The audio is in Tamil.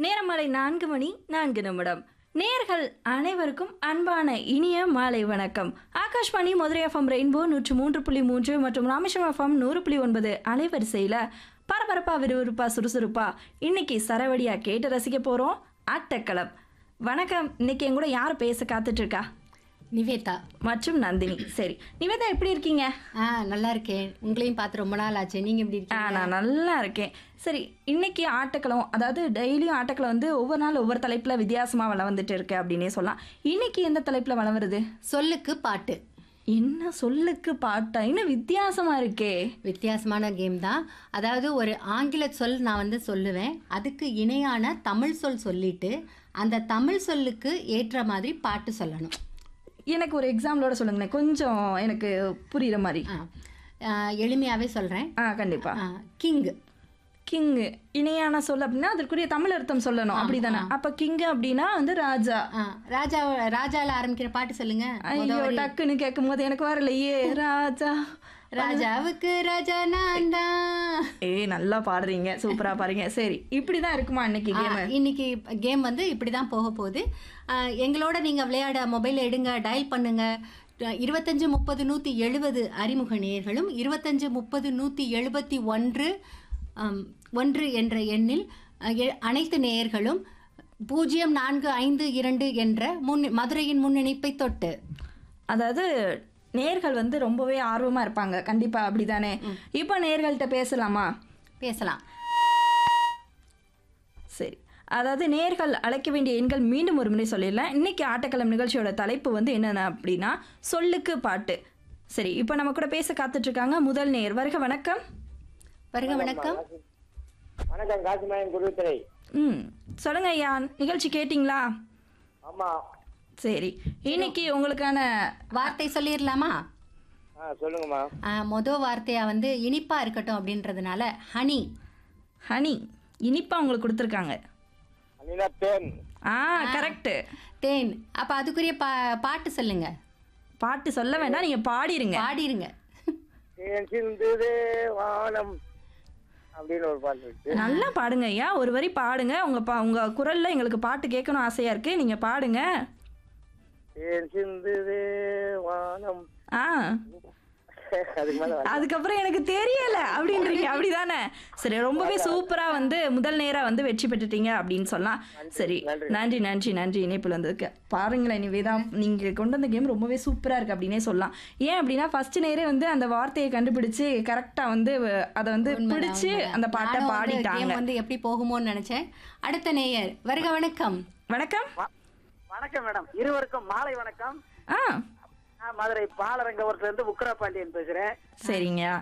நேரம் மாலை நான்கு மணி நான்கு நிமிடம் நேர்கள் அனைவருக்கும் அன்பான இனிய மாலை வணக்கம் ஆகாஷ்வாணி மதுரை எஃப்எம் ரெயின்போ நூற்று மூன்று புள்ளி மூன்று மற்றும் ராமேஸ்வரம் எஃப்எம் நூறு புள்ளி ஒன்பது அலைவரிசையில் பரபரப்பா விறுவிறுப்பா சுறுசுறுப்பா இன்னைக்கு சரவடியா கேட்டு ரசிக்க போகிறோம் ஆட்டக்களம் வணக்கம் இன்னைக்கு என் கூட யார் பேச காத்துட்டு இருக்கா நிவேதா மற்றும் நந்தினி சரி நிவேதா எப்படி இருக்கீங்க ஆ நல்லா இருக்கேன் உங்களையும் பார்த்து ரொம்ப நாள் ஆச்சு நீங்க எப்படி ஆ இருக்கீங்க நான் நல்லா இருக்கேன் சரி இன்னைக்கு ஆட்டக்களம் அதாவது டெய்லியும் ஆட்டக்களம் வந்து ஒவ்வொரு நாள் ஒவ்வொரு தலைப்பில் வித்தியாசமாக வளம் வந்துட்டு இருக்கு அப்படின்னே சொல்லலாம் இன்னைக்கு எந்த தலைப்பில் வளம் வருது சொல்லுக்கு பாட்டு என்ன சொல்லுக்கு பாட்டா இன்னும் வித்தியாசமா இருக்கே வித்தியாசமான கேம் தான் அதாவது ஒரு ஆங்கில சொல் நான் வந்து சொல்லுவேன் அதுக்கு இணையான தமிழ் சொல் சொல்லிட்டு அந்த தமிழ் சொல்லுக்கு ஏற்ற மாதிரி பாட்டு சொல்லணும் எனக்கு ஒரு எக்ஸாம்பிளோட சொல்லுங்களேன் கொஞ்சம் எனக்கு புரியுற மாதிரி ஆ ஆ, எளிமையாவே சொல்றேன் ஆ கண்டிப்பா கிங் கிங் இணையான சொல் அப்படின்னா அதற்குரிய தமிழ் அர்த்தம் சொல்லணும் அப்படிதானே அப்ப கிங் அப்படின்னா வந்து ராஜா ராஜா ராஜால ஆரம்பிக்கிற பாட்டு சொல்லுங்க ஐயோ டக்குன்னு கேட்கும் போது எனக்கு வரலையே ராஜா ராஜாவுக்கு ராஜா நான் தான் ஏய் நல்லா பாடுறீங்க சூப்பரா பாருங்க சரி இப்படிதான் இருக்குமா இன்னைக்கு கேம் ஆ, இன்னைக்கு கேம் வந்து இப்படி தான் போக போகுது ஆ, எங்களோட நீங்கள் விளையாட மொபைல் எடுங்க டயல் பண்ணுங்க இருபத்தஞ்சு முப்பது நூற்றி எழுபது அறிமுக நேயர்களும் இருபத்தஞ்சு முப்பது நூற்றி எழுபத்தி ஒன்று ஆம், ஒன்று என்ற எண்ணில் அ, எ- அனைத்து நேயர்களும் பூஜ்ஜியம் நான்கு ஐந்து இரண்டு என்ற முன் மதுரையின் முன்னிணைப்பை தொட்டு அதாவது நேர்கள் வந்து ரொம்பவே ஆர்வமா இருப்பாங்க கண்டிப்பா அப்படிதானே இப்போ நேர்கள்ட்ட பேசலாமா பேசலாம் சரி அதாவது நேர்கள் அழைக்க வேண்டிய எண்கள் மீண்டும் ஒரு முறை சொல்லிடலாம் இன்னைக்கு ஆட்டக்களம் நிகழ்ச்சியோட தலைப்பு வந்து என்னென்ன அப்படின்னா சொல்லுக்கு பாட்டு சரி இப்போ நம்ம கூட பேச காத்துட்டு இருக்காங்க முதல் நேர் வருக வணக்கம் வருக வணக்கம் வணக்கம் காசிமாயன் குருத்துறை ம் சொல்லுங்க ஐயா நிகழ்ச்சி கேட்டிங்களா ஆமா சரி இன்னைக்கு உங்களுக்கான வார்த்தை சொல்லிடலாமா ஆ சொல்லுங்கம்மா ஆ, மொத வார்த்தையா வந்து இனிப்பா இருக்கட்டும் அப்படின்றதுனால ஹனி ஹனி இனிப்பா உங்களுக்கு கொடுத்துருக்காங்க அனிதா தேன் ஆ கரெக்ட் தேன் அப்ப அதுக்குரிய பா பாட்டு சொல்லுங்க பாட்டு சொல்ல வேண்டாம் நீங்க பாடிருங்க பாடிருங்க தேன் சிந்துதே வானம் அப்படின்னு ஒரு பாட்டு இருக்கு நல்லா பாடுங்க ஐயா ஒரு வரி பாடுங்க உங்க பா உங்க குரல்ல எங்களுக்கு பாட்டு கேட்கணும் ஆசையா இருக்கு நீங்க பாடுங்க தேன் சிந்துதே வானம் ஆ அதுக்கு மேல வர- அதுக்கப்புறம் எனக்கு தெரியல அப்படின்றீங்க அப்படிதானே சரி ரொம்பவே சூப்பரா வந்து முதல் நேரா வந்து வெற்றி பெற்றுட்டீங்க அப்படின்னு சொல்லலாம் சரி நன்றி நன்றி நன்றி இணைப்புல வந்ததுக்கு பாருங்களேன் நிவேதா நீங்க கொண்டு வந்த கேம் ரொம்பவே சூப்பரா இருக்கு அப்படின்னே சொல்லலாம் ஏன் அப்படின்னா ஃபர்ஸ்ட் நேரே வந்து அந்த வார்த்தையை கண்டுபிடிச்சு கரெக்டா வந்து அதை வந்து பிடிச்சு அந்த பாட்டை நானும் வந்து பாடிட்டாங்க game வந்து எப்படி போகுமோன்னு நினைச்சேன் அடுத்த நேயர் வருக வணக்கம் வணக்கம் வணக்கம் மேடம் இருவருக்கும் மாலை வணக்கம் ஆ நான் மதுரை பாலரங்கபுரத்துல இருந்து உக்கரபாண்டியன் பேசுறேன் சரிங்க